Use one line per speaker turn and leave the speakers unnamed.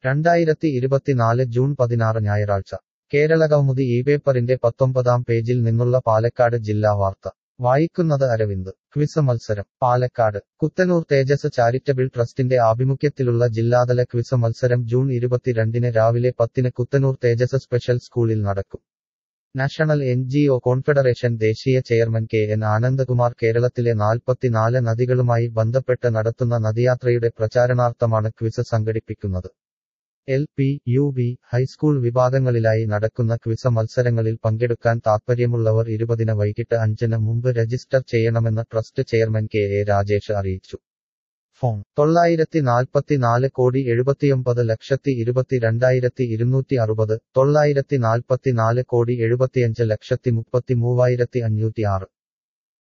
രണ്ടായിരത്തി ഇരുപത്തിനാല് ജൂൺ പതിനാറ് ഞായറാഴ്ച കേരളകൗമുദി ഈ പേപ്പറിന്റെ പത്തൊമ്പതാം പേജിൽ നിന്നുള്ള പാലക്കാട് ജില്ലാ വാർത്ത വായിക്കുന്നത് അരവിന്ദ് ക്വിസ് മത്സരം പാലക്കാട് കുത്തനൂർ തേജസ് ചാരിറ്റബിൾ ട്രസ്റ്റിന്റെ ആഭിമുഖ്യത്തിലുള്ള ജില്ലാതല ക്വിസ് മത്സരം ജൂൺ ഇരുപത്തിരണ്ടിന് രാവിലെ പത്തിന് കുത്തനൂർ തേജസ് സ്പെഷ്യൽ സ്കൂളിൽ നടക്കും national N G O confederation ദേശീയ ചെയർമാൻ കെ എൻ ആനന്ദകുമാർ കേരളത്തിലെ നാൽപ്പത്തിനാല് നദികളുമായി ബന്ധപ്പെട്ട് നടത്തുന്ന നദിയാത്രയുടെ പ്രചാരണാർത്ഥമാണ് ക്വിസ് സംഘടിപ്പിക്കുന്നത് L P U P high school വിഭാഗങ്ങളിലായി നടക്കുന്ന ക്വിസ് മത്സരങ്ങളിൽ പങ്കെടുക്കാൻ താൽപ്പര്യമുള്ളവർ ഇരുപതിന് വൈകിട്ട് അഞ്ചിന് മുമ്പ് രജിസ്റ്റർ ചെയ്യണമെന്ന് trust chairman K A Rajesh അറിയിച്ചു ഫോൺ തൊള്ളായിരത്തി നാൽപ്പത്തിനാല് കോടി എഴുപത്തിയൊമ്പത് ലക്ഷത്തി ഇരുപത്തിരണ്ടായിരത്തി ഇരുന്നൂറ്റി അറുപത് തൊള്ളായിരത്തി നാൽപ്പത്തിനാല് കോടി എഴുപത്തിയഞ്ച് ലക്ഷത്തി മുപ്പത്തി മൂവായിരത്തി അഞ്ഞൂറ്റി ആറ്